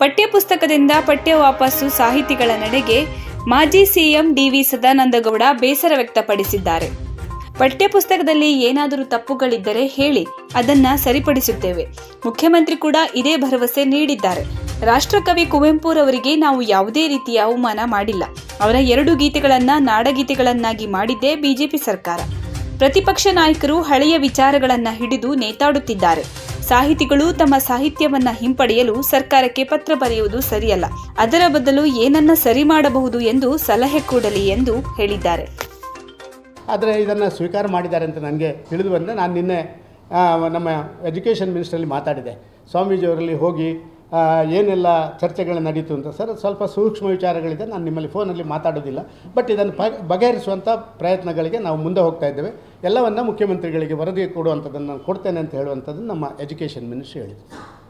ಪಠ್ಯಪುಸ್ತಕದಿಂದ ಪಠ್ಯ ವಾಪಸ್ಸು ಸಾಹಿತಿಗಳ ನಡೆಗೆ ಮಾಜಿ ಸಿಎಂ ಡಿವಿ ಸದಾನಂದಗೌಡ ಬೇಸರ ವ್ಯಕ್ತಪಡಿಸಿದ್ದಾರೆ ಪಠ್ಯಪುಸ್ತಕದಲ್ಲಿ ಏನಾದರೂ ತಪ್ಪುಗಳಿದ್ದರೆ ಹೇಳಿ ಅದನ್ನ ಸರಿಪಡಿಸುತ್ತೇವೆ ಮುಖ್ಯಮಂತ್ರಿ ಕೂಡ ಇದೇ ಭರವಸೆ ನೀಡಿದ್ದಾರೆ ರಾಷ್ಟ್ರಕವಿ ಕುವೆಂಪುರವರಿಗೆ ನಾವು ಯಾವುದೇ ರೀತಿಯ ಅವಮಾನ ಮಾಡಿಲ್ಲ ಅವರ ಎರಡು ಗೀತೆಗಳನ್ನ ನಾಡಗೀತೆಗಳನ್ನಾಗಿ ಮಾಡಿದ್ದೇ ಬಿಜೆಪಿ ಸರ್ಕಾರ ಪ್ರತಿಪಕ್ಷ ನಾಯಕರು ಹಳೆಯ ವಿಚಾರಗಳನ್ನ ಹಿಡಿದು ನೇತಾಡುತ್ತಿದ್ದಾರೆ ಸಾಹಿತಿಗಳು ತಮ್ಮ ಸಾಹಿತ್ಯವನ್ನ ಹಿಂಪಡೆಯಲು ಸರ್ಕಾರಕ್ಕೆ ಪತ್ರ ಬರೆಯುವುದು ಸರಿಯಲ್ಲ ಅದರ ಬದಲು ಏನನ್ನ ಸರಿ ಮಾಡಬಹುದು ಎಂದು ಸಲಹೆ ಕೊಡಲಿ ಎಂದು ಹೇಳಿದ್ದಾರೆ ಆದರೆ ಇದನ್ನು ಸ್ವೀಕಾರ ಮಾಡಿದ್ದಾರೆ ಅಂತ ನನಗೆ ತಿಳಿದು ಬಂದರೆ ನಾನು ನಿನ್ನೆ ಆ, ನಮ್ಮ ಎಜುಕೇಷನ್ ಮಿನಿಸ್ಟ್ರಲ್ಲಿ ಮಾತಾಡಿದೆ ಸ್ವಾಮೀಜಿಯವರಲ್ಲಿ ಹೋಗಿ ಆ, ಏನೆಲ್ಲ ಚರ್ಚೆಗಳು ನಡೀತು ಅಂತ ಸರ್ ಸ್ವಲ್ಪ ಸೂಕ್ಷ್ಮ ವಿಚಾರಗಳಿದೆ ನಾನು ನಿಮ್ಮಲ್ಲಿ ಫೋನಲ್ಲಿ ಮಾತಾಡೋದಿಲ್ಲ ಬಟ್ ಇದನ್ನು ಪ ಬಗೆಹರಿಸುವಂಥ ಪ್ರಯತ್ನಗಳಿಗೆ ನಾವು ಮುಂದೆ ಹೋಗ್ತಾ ಇದ್ದೇವೆ ಎಲ್ಲವನ್ನ ಮುಖ್ಯಮಂತ್ರಿಗಳಿಗೆ ವರದಿ ಕೊಡುವಂಥದ್ದನ್ನು ನಾನು ಕೊಡ್ತೇನೆ ಅಂತ ಹೇಳುವಂಥದ್ದು ನಮ್ಮ ಎಜುಕೇಷನ್ ಮಿನಿಸ್ಟ್ರಿ ಹೇಳಿದೆ